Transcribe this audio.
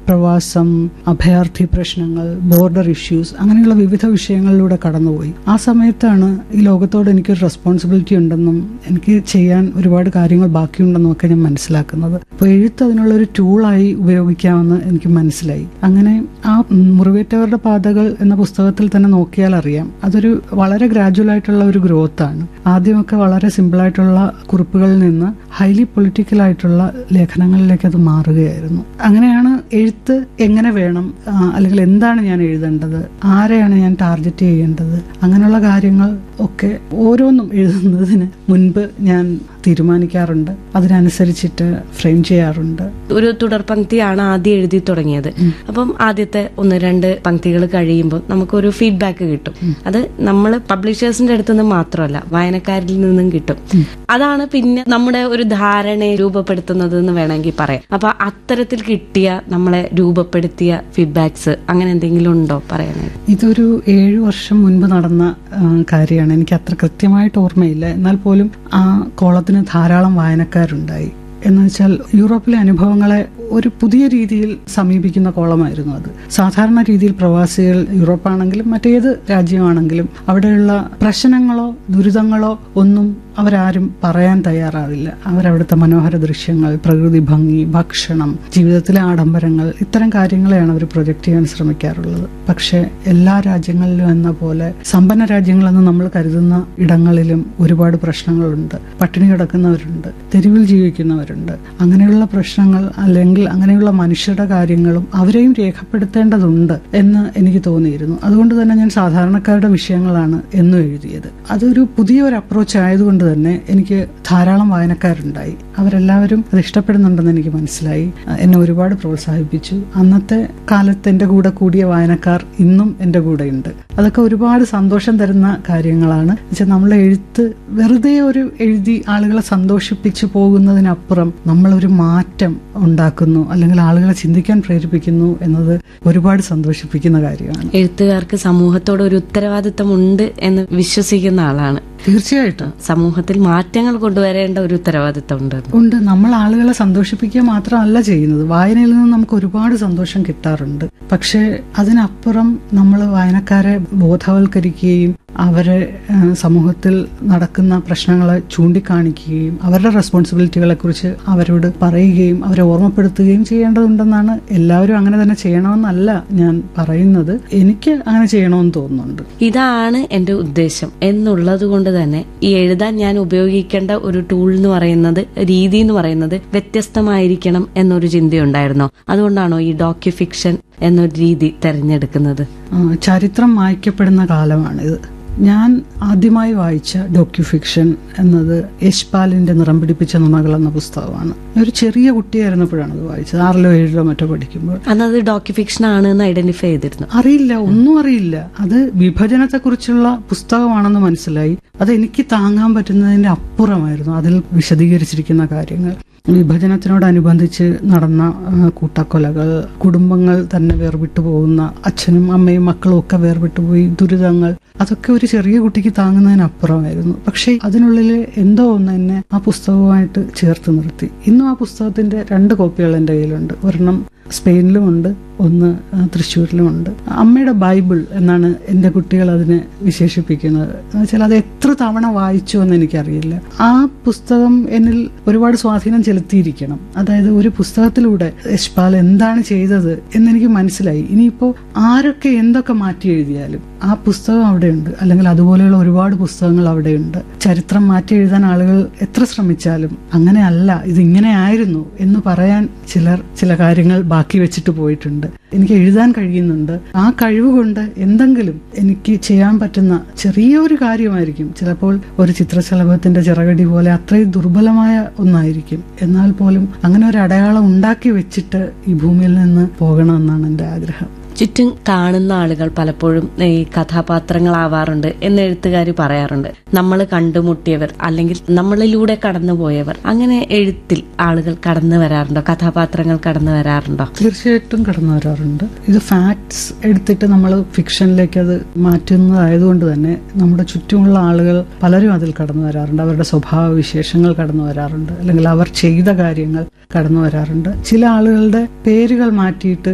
പ്രവാസം അഭയാർത്ഥി പ്രശ്നങ്ങൾ ബോർഡർ ഇഷ്യൂസ് അങ്ങനെയുള്ള വിവിധ വിഷയങ്ങളിലൂടെ കടന്നുപോയി ആ സമയത്താണ് ഈ ലോകത്തോട് എനിക്കൊരു റെസ്പോൺസിബിലിറ്റി ഉണ്ടെന്നും എനിക്ക് ചെയ്യാൻ ഒരുപാട് കാര്യങ്ങൾ ബാക്കിയുണ്ടെന്നും ഒക്കെ ഞാൻ മനസ്സിലാക്കുന്നത് അപ്പോൾ എഴുത്ത് അതിനുള്ള ഒരു ടൂളായി ഉപയോഗിക്കാമെന്ന് എനിക്ക് മനസ്സിലായി അങ്ങനെ ആ മുറിവേറ്റവരുടെ പാതകൾ എന്ന പുസ്തകത്തിൽ തന്നെ നോക്കിയാൽ അറിയാം അതൊരു വളരെ ഗ്രാജുവൽ ആയിട്ടുള്ള ഒരു ഗ്രോത്ത് ആണ് ആദ്യമൊക്കെ വളരെ സിമ്പിൾ ആയിട്ടുള്ള കുറിപ്പുകളിൽ നിന്ന് ഹൈലി പൊളിറ്റിക്കൽ ആയിട്ടുള്ള ലേഖനങ്ങളിലേക്ക് അത് മാറുകയായിരുന്നു അങ്ങനെയാണ് എഴുത്ത് എങ്ങനെ വേണം ആ, അല്ലെങ്കിൽ എന്താണ് ഞാൻ എഴുതേണ്ടത് ആരെയാണ് ഞാൻ ടാർഗറ്റ് ചെയ്യേണ്ടത് അങ്ങനെയുള്ള കാര്യങ്ങൾ ഒക്കെ ഓരോന്നും എഴുതുന്നതിന് മുൻപ് ഞാൻ തീരുമാനിക്കാറുണ്ട് അതിനനുസരിച്ചിട്ട് ഫ്രെയിം ചെയ്യാറുണ്ട് ഒരു തുടർ പങ്ക്തിയാണ് ആദ്യം എഴുതി തുടങ്ങിയത് അപ്പം ആദ്യത്തെ ഒന്ന് രണ്ട് പങ്ക്തികൾ കഴിയുമ്പോൾ നമുക്കൊരു ഫീഡ്ബാക്ക് കിട്ടും അത് നമ്മൾ പബ്ലിഷേഴ്സിന്റെ അടുത്ത് നിന്ന് മാത്രമല്ല വായനക്കാരിൽ നിന്നും കിട്ടും അതാണ് പിന്നെ നമ്മുടെ ഒരു ധാരണയെ രൂപപ്പെടുത്തുന്നത് എന്ന് വേണമെങ്കിൽ പറയാം അപ്പൊ അത്തരത്തിൽ കിട്ടിയ നമ്മളെ രൂപപ്പെടുത്തിയ ഫീഡ്ബാക്സ് അങ്ങനെ എന്തെങ്കിലും ഉണ്ടോ പറയാനായിട്ട് ഇതൊരു ഏഴു വർഷം മുൻപ് നടന്ന ആ, കാര്യമാണ് എനിക്ക് അത്ര കൃത്യമായിട്ട് ഓർമ്മയില്ല എന്നാൽ പോലും ആ കോളത്തിന് ധാരാളം വായനക്കാരുണ്ടായി എന്ന് വെച്ചാൽ യൂറോപ്പിലെ അനുഭവങ്ങളെ ഒരു പുതിയ രീതിയിൽ സമീപിക്കുന്ന കോളമായിരുന്നു അത് സാധാരണ രീതിയിൽ പ്രവാസികൾ യൂറോപ്പാണെങ്കിലും മറ്റേത് രാജ്യമാണെങ്കിലും അവിടെയുള്ള പ്രശ്നങ്ങളോ ദുരിതങ്ങളോ ഒന്നും അവരാരും പറയാൻ തയ്യാറാവില്ല അവരവിടുത്തെ മനോഹര ദൃശ്യങ്ങൾ പ്രകൃതി ഭംഗി ഭക്ഷണം ജീവിതത്തിലെ ആഡംബരങ്ങൾ ഇത്തരം കാര്യങ്ങളെയാണ് അവർ പ്രൊജക്ട് ചെയ്യാൻ ശ്രമിക്കാറുള്ളത് പക്ഷേ എല്ലാ രാജ്യങ്ങളിലും എന്ന പോലെ സമ്പന്ന രാജ്യങ്ങളെന്ന് നമ്മൾ കരുതുന്ന ഇടങ്ങളിലും ഒരുപാട് പ്രശ്നങ്ങളുണ്ട് പട്ടിണി കിടക്കുന്നവരുണ്ട് തെരുവിൽ ജീവിക്കുന്നവരുണ്ട് അങ്ങനെയുള്ള പ്രശ്നങ്ങൾ അല്ലെങ്കിൽ അങ്ങനെയുള്ള മനുഷ്യരുടെ കാര്യങ്ങളും അവരെയും രേഖപ്പെടുത്തേണ്ടതുണ്ട് എന്ന് എനിക്ക് തോന്നിയിരുന്നു അതുകൊണ്ട് തന്നെ ഞാൻ സാധാരണക്കാരുടെ വിഷയങ്ങളാണ് എന്നും എഴുതിയത് അതൊരു പുതിയ ഒരു അപ്രോച്ച് ആയതുകൊണ്ട് തന്നെ എനിക്ക് ധാരാളം വായനക്കാരുണ്ടായി അവരെല്ലാവരും അത് ഇഷ്ടപ്പെടുന്നുണ്ടെന്ന് എനിക്ക് മനസ്സിലായി എന്നെ ഒരുപാട് പ്രോത്സാഹിപ്പിച്ചു അന്നത്തെ കാലത്ത് എൻ്റെ കൂടെ കൂടിയ വായനക്കാർ ഇന്നും എൻ്റെ കൂടെയുണ്ട് അതൊക്കെ ഒരുപാട് സന്തോഷം തരുന്ന കാര്യങ്ങളാണ് വെച്ചാൽ നമ്മളെ എഴുത്ത് വെറുതെ ഒരു എഴുതി ആളുകളെ സന്തോഷിപ്പിച്ചു പോകുന്നതിനപ്പുറം നമ്മളൊരു മാറ്റം ഉണ്ടാക്കുന്നു അല്ലെങ്കിൽ ആളുകളെ ചിന്തിക്കാൻ പ്രേരിപ്പിക്കുന്നു എന്നത് ഒരുപാട് സന്തോഷിപ്പിക്കുന്ന കാര്യമാണ് എഴുത്തുകാർക്ക് സമൂഹത്തോട് ഒരു ഉത്തരവാദിത്തം ഉണ്ട് എന്ന് വിശ്വസിക്കുന്ന ആളാണ് തീർച്ചയായിട്ടും സമൂഹത്തിൽ മാറ്റങ്ങൾ കൊണ്ടുവരേണ്ട ഒരു ഉത്തരവാദിത്തം ഉണ്ട് ഉണ്ട് നമ്മൾ ആളുകളെ സന്തോഷിപ്പിക്കുക മാത്രമല്ല ചെയ്യുന്നത് വായനയിൽ നിന്ന് നമുക്ക് ഒരുപാട് സന്തോഷം കിട്ടാറുണ്ട് പക്ഷേ അതിനപ്പുറം നമ്മൾ വായനക്കാരെ ബോധവൽക്കരിക്കുകയും അവരെ ആ, സമൂഹത്തിൽ നടക്കുന്ന പ്രശ്നങ്ങളെ ചൂണ്ടിക്കാണിക്കുകയും അവരുടെ റെസ്പോൺസിബിലിറ്റികളെ കുറിച്ച് അവരോട് പറയുകയും അവരെ ഓർമ്മപ്പെടുത്തുകയും ചെയ്യേണ്ടതുണ്ടെന്നാണ് എല്ലാവരും അങ്ങനെ തന്നെ ചെയ്യണമെന്നല്ല ഞാൻ പറയുന്നത് എനിക്ക് അങ്ങനെ ചെയ്യണമെന്ന് തോന്നുന്നുണ്ട് ഇതാണ് എന്റെ ഉദ്ദേശം എന്നുള്ളത് കൊണ്ട് തന്നെ ഈ എഴുതാൻ ഞാൻ ഉപയോഗിക്കേണ്ട ഒരു ടൂൾ എന്ന് പറയുന്നത് രീതി എന്ന് പറയുന്നത് വ്യത്യസ്തമായിരിക്കണം എന്നൊരു ചിന്തയുണ്ടായിരുന്നോ അതുകൊണ്ടാണോ ഈ ഡോക്യു ഫിക്ഷൻ എന്നൊരു രീതി തെരഞ്ഞെടുക്കുന്നത് ആ, ചരിത്രം മായ്ക്കപ്പെടുന്ന കാലമാണിത് ഞാൻ ആദ്യമായി വായിച്ച ഡോക്യുഫിക്ഷൻ എന്നത് യശ്പാലിന്റെ നിറം പിടിപ്പിച്ച നുണകൾ എന്ന പുസ്തകമാണ് ഞാൻ ഒരു ചെറിയ കുട്ടിയായിരുന്നപ്പോഴാണ് അത് വായിച്ചത് ആറിലോ ഏഴിലോ മറ്റോ പഠിക്കുമ്പോൾ അന്നത് ഡോക്യു ഫിക്ഷൻ ആണ് എന്ന് ഐഡന്റിഫൈ ചെയ്തിരുന്നു അറിയില്ല ഒന്നും അറിയില്ല അത് വിഭജനത്തെക്കുറിച്ചുള്ള പുസ്തകമാണെന്ന് മനസ്സിലായി അത് എനിക്ക് താങ്ങാൻ പറ്റുന്നതിന്റെ അപ്പുറമായിരുന്നു അതിൽ വിശദീകരിച്ചിരിക്കുന്ന കാര്യങ്ങൾ വിഭജനത്തിനോടനുബന്ധിച്ച് നടന്ന ആ, കൂട്ടക്കൊലകൾ കുടുംബങ്ങൾ തന്നെ വേർവിട്ടു പോകുന്ന അച്ഛനും അമ്മയും മക്കളും ഒക്കെ വേർവിട്ടു പോയി ദുരിതങ്ങൾ അതൊക്കെ ഒരു ചെറിയ കുട്ടിക്ക് താങ്ങുന്നതിനപ്പുറമായിരുന്നു പക്ഷേ അതിനുള്ളിൽ എന്തോ ഒന്ന് എന്നെ ആ പുസ്തകവുമായിട്ട് ചേർത്ത് നിർത്തി ഇന്നും ആ പുസ്തകത്തിന്റെ രണ്ട് കോപ്പികൾ എൻ്റെ കയ്യിലുണ്ട് ഒരെണ്ണം സ്പെയിനിലുമുണ്ട് ഒന്ന് ആ, തൃശ്ശൂരിലുമുണ്ട് അമ്മയുടെ ബൈബിൾ എന്നാണ് എൻ്റെ കുട്ടികൾ അതിനെ വിശേഷിപ്പിക്കുന്നത് എന്ന് വെച്ചാൽ അത് എത്ര തവണ വായിച്ചു എന്ന് എനിക്കറിയില്ല ആ പുസ്തകം എന്നിൽ ഒരുപാട് സ്വാധീനം ചെലുത്തിയിരിക്കണം അതായത് ഒരു പുസ്തകത്തിലൂടെ യശ്പാൽ എന്താണ് ചെയ്തത് എന്നെനിക്ക് മനസ്സിലായി ഇനിയിപ്പോൾ ആരൊക്കെ എന്തൊക്കെ മാറ്റി എഴുതിയാലും ആ പുസ്തകം അവിടെയുണ്ട് അല്ലെങ്കിൽ അതുപോലെയുള്ള ഒരുപാട് പുസ്തകങ്ങൾ അവിടെയുണ്ട് ചരിത്രം മാറ്റി എഴുതാൻ ആളുകൾ എത്ര ശ്രമിച്ചാലും അങ്ങനെയല്ല ഇത് ഇങ്ങനെ ആയിരുന്നു എന്ന് പറയാൻ ചിലർ ചില കാര്യങ്ങൾ ബാക്കി വെച്ചിട്ട് പോയിട്ടുണ്ട് എനിക്ക് എഴുതാൻ കഴിയുന്നുണ്ട് ആ കഴിവ് കൊണ്ട് എന്തെങ്കിലും എനിക്ക് ചെയ്യാൻ പറ്റുന്ന ചെറിയൊരു കാര്യമായിരിക്കും ചിലപ്പോൾ ഒരു ചിത്രശലഭത്തിന്റെ ചിറകടി പോലെ അത്രയും ദുർബലമായ ഒന്നായിരിക്കും എന്നാൽ പോലും അങ്ങനെ ഒരു അടയാളം ഉണ്ടാക്കി വെച്ചിട്ട് ഈ ഭൂമിയിൽ നിന്ന് പോകണമെന്നാണ് എൻ്റെ ആഗ്രഹം ചുറ്റും കാണുന്ന ആളുകൾ പലപ്പോഴും ഈ കഥാപാത്രങ്ങളാവാറുണ്ട് എന്ന് എഴുത്തുകാർ പറയാറുണ്ട് നമ്മൾ കണ്ടുമുട്ടിയവർ അല്ലെങ്കിൽ നമ്മളിലൂടെ കടന്നുപോയവർ അങ്ങനെ എഴുത്തിൽ ആളുകൾ കടന്നു വരാറുണ്ടോ കഥാപാത്രങ്ങൾ കടന്നു വരാറുണ്ടോ തീർച്ചയായിട്ടും കടന്നു വരാറുണ്ട് ഇത് ഫാക്ട്സ് എടുത്തിട്ട് നമ്മൾ ഫിക്ഷനിലേക്ക് അത് മാറ്റുന്നതായതുകൊണ്ട് തന്നെ നമ്മുടെ ചുറ്റുമുള്ള ആളുകൾ പലരും അതിൽ കടന്നു വരാറുണ്ട് അവരുടെ സ്വഭാവ വിശേഷങ്ങൾ കടന്നു വരാറുണ്ട് അല്ലെങ്കിൽ അവർ ചെയ്ത കാര്യങ്ങൾ കടന്നു വരാറുണ്ട് ചില ആളുകളുടെ പേരുകൾ മാറ്റിയിട്ട്